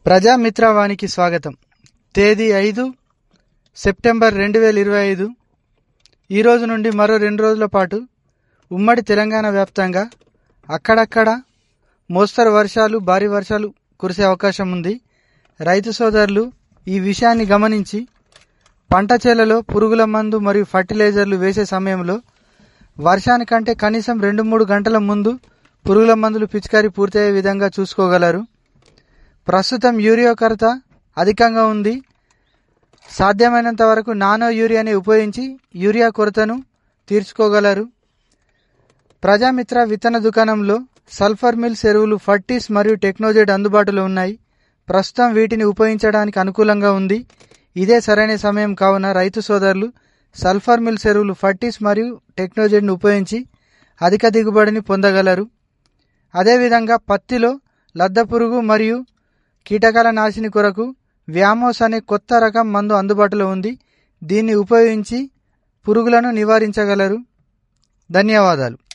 ప్రజామిత్రవానికి స్వాగతం తేదీ ఐదు సెప్టెంబర్ రెండు వేల ఇరవై ఐదు ఈ రోజు నుండి మరో రెండు రోజుల పాటు ఉమ్మడి తెలంగాణ వ్యాప్తంగా అక్కడక్కడ మోస్తరు వర్షాలు భారీ వర్షాలు కురిసే అవకాశం ఉంది రైతు సోదరులు ఈ విషయాన్ని గమనించి పంట చేలలో పురుగుల మందు మరియు ఫర్టిలైజర్లు వేసే సమయంలో వర్షానికంటే కనీసం రెండు మూడు గంటల ముందు పురుగుల మందులు పిచికారీ పూర్తయ్యే విధంగా చూసుకోగలరు ప్రస్తుతం యూరియా కొరత అధికంగా ఉంది సాధ్యమైనంత వరకు నానో యూరియాని ఉపయోగించి యూరియా కొరతను తీర్చుకోగలరు ప్రజామిత్ర విత్తన దుకాణంలో సల్ఫర్ మిల్స్ ఎరువులు ఫర్టీస్ మరియు టెక్నోజెడ్ అందుబాటులో ఉన్నాయి ప్రస్తుతం వీటిని ఉపయోగించడానికి అనుకూలంగా ఉంది ఇదే సరైన సమయం కావున రైతు సోదరులు సల్ఫర్ మిల్స్ ఎరువులు ఫర్టీస్ మరియు టెక్నోజెడ్ను ఉపయోగించి అధిక దిగుబడిని పొందగలరు అదేవిధంగా పత్తిలో లద్ద పురుగు మరియు కీటకాల నాశిని కొరకు వ్యామోస్ అనే కొత్త రకం మందు అందుబాటులో ఉంది దీన్ని ఉపయోగించి పురుగులను నివారించగలరు ధన్యవాదాలు